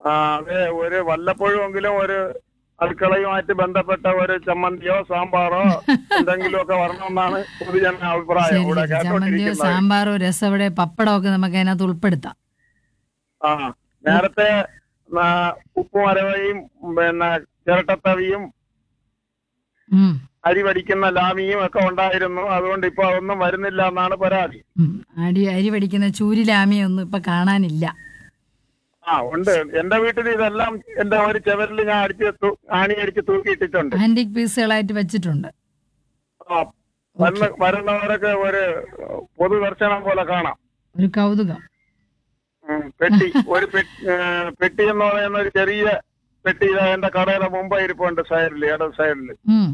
ആ അതെ ഒരു വല്ലപ്പോഴുമെങ്കിലും ഒരു അടുക്കളയുമായിട്ട് ബന്ധപ്പെട്ട ഒരു ചമ്മന്തിയോ സാമ്പാറോ എന്തെങ്കിലും ഒക്കെ വരണമെന്നാണ് പൊതുജന അഭിപ്രായം ശരി ഇവിടെ ശരി ചമ്മന്തിയോ കേട്ടോണ്ടിരിക്കുന്നത് സാമ്പാറോ രസവിടെ പപ്പടമൊക്കെ നമുക്ക് അതിനകത്ത് ഉൾപ്പെടുത്താം ആ നേരത്തെ ആ, ഉപ്പും അരവയും പിന്നെ ചിരട്ടത്തവിയും ഉം, അരി വടിക്കുന്ന ലാമിയും ഒക്കെ ഉണ്ടായിരുന്നു അതുകൊണ്ട് ഇപ്പൊ അതൊന്നും വരുന്നില്ല എന്നാണ് പരാതി ഉം. അരി അരി പഠിക്കുന്ന ചൂരിലാമിയൊന്നും ഇപ്പൊ കാണാനില്ല ആ ഉണ്ട് എന്റെ വീട്ടിൽ ഇതെല്ലാം എന്റെ ഒരു ചെവരിൽ ഞാൻ അടിച്ച് തു- ആണി അടിച്ച് തൂക്കിയിട്ടിട്ടുണ്ട് ആന്റിക് പീസുകളായിട്ട് വെച്ചിട്ടുണ്ട് ആ, വന്ന് വരുന്നവരൊക്കെ ഒരു പൊതുദർശനം പോലെ കാണാം ഒരു കൗതുകം ഉം, പെട്ടി ഒരു പെ- ഏ, പെട്ടി എന്ന് പറയുന്ന ഒരു ചെറിയ പെട്ടി ഇതാ എന്റെ കടയുടെ മുമ്പ് ഇരിപ്പുണ്ട് സൈഡിൽ ഇടത് സൈഡിൽ ഉം.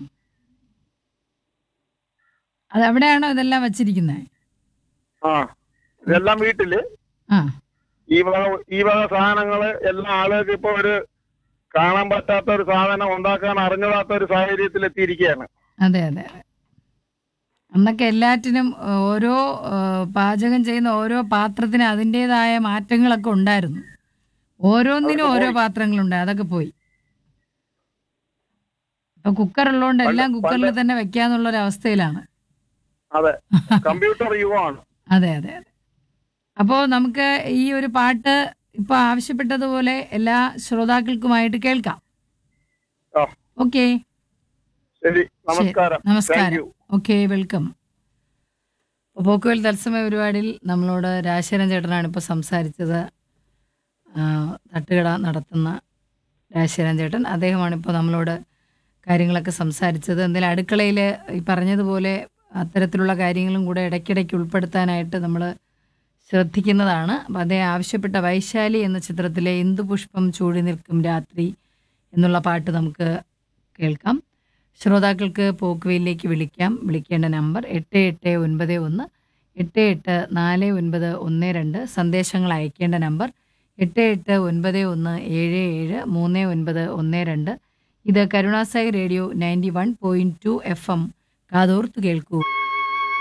അത് എവിടെയാണോ ഇതെല്ലാം വെച്ചിരിക്കുന്നത് ആ ഇതെല്ലാം വീട്ടില് ആ ഈ വക ഈ വക സാധനങ്ങള് എല്ലാ ആളുകൾക്ക് ഇപ്പൊ ഒരു കാണാൻ പറ്റാത്ത ഒരു സാധനം ഉണ്ടാക്കാൻ അറിഞ്ഞൂടാത്ത ഒരു സാഹചര്യത്തിൽ എത്തിയിരിക്കുകയാണ് അതെ അതെ അതെ അന്നൊക്കെ എല്ലാറ്റിനും ഏഹ്, ഓരോ ഏഹ്, പാചകം ചെയ്യുന്ന ഓരോ പാത്രത്തിനും അതിൻ്റെതായ മാറ്റങ്ങളൊക്കെ ഉണ്ടായിരുന്നു ഓരോന്നിനും ഓരോ പാത്രങ്ങളുണ്ട് അതൊക്കെ പോയി ഇപ്പൊ കുക്കർ ഉള്ളതുകൊണ്ട് എല്ലാം കുക്കറിൽ തന്നെ വെക്കാന്നുള്ള ഒരു അവസ്ഥയിലാണ് അതെ കമ്പ്യൂട്ടർ യുഗമാണ് അതെ അതെ അതെ അപ്പോൾ നമുക്ക് ഈ ഒരു പാട്ട് ഇപ്പൊ ആവശ്യപ്പെട്ടതുപോലെ എല്ലാ ശ്രോതാക്കൾക്കുമായിട്ട് കേൾക്കാം ആ ഓക്കെ ശരി നമസ്കാരം താങ്ക് നമസ്കാരം യു ഓക്കെ വെൽക്കം പോക്കുവൽ തത്സമയ പരിപാടിയിൽ നമ്മളോട് രാജശേഖരൻ ചേട്ടനാണ് ഇപ്പോൾ സംസാരിച്ചത് ആ, തട്ടുകട നടത്തുന്ന രാജശേഖരൻ ചേട്ടൻ അദ്ദേഹമാണ് ഇപ്പോൾ നമ്മളോട് കാര്യങ്ങളൊക്കെ സംസാരിച്ചത് എന്തായാലും അടുക്കളയിൽ ഈ പറഞ്ഞതുപോലെ അത്തരത്തിലുള്ള കാര്യങ്ങളും കൂടെ ഇടയ്ക്കിടയ്ക്ക് ഉൾപ്പെടുത്താനായിട്ട് നമ്മൾ ശ്രദ്ധിക്കുന്നതാണ് അപ്പം അദ്ദേഹം ആവശ്യപ്പെട്ട വൈശാലി എന്ന ചിത്രത്തിലെ ഇന്ദുപുഷ്പം ചൂടി നിൽക്കും രാത്രി എന്നുള്ള പാട്ട് നമുക്ക് കേൾക്കാം ശ്രോതാക്കൾക്ക് പോക്കുവയിലേക്ക് വിളിക്കാം വിളിക്കേണ്ട നമ്പർ എട്ട് എട്ട് ഒൻപത് ഒന്ന് എട്ട് എട്ട് നാല് ഒൻപത് ഒന്ന് രണ്ട് സന്ദേശങ്ങൾ അയക്കേണ്ട നമ്പർ എട്ട് എട്ട് ഒൻപത് ഒന്ന് ഏഴ് ഏഴ് മൂന്ന് ഒൻപത് ഒന്ന് രണ്ട് ഇത് Karunasai radio ninety one point two F M കാതോർത്ത് കേൾക്കൂ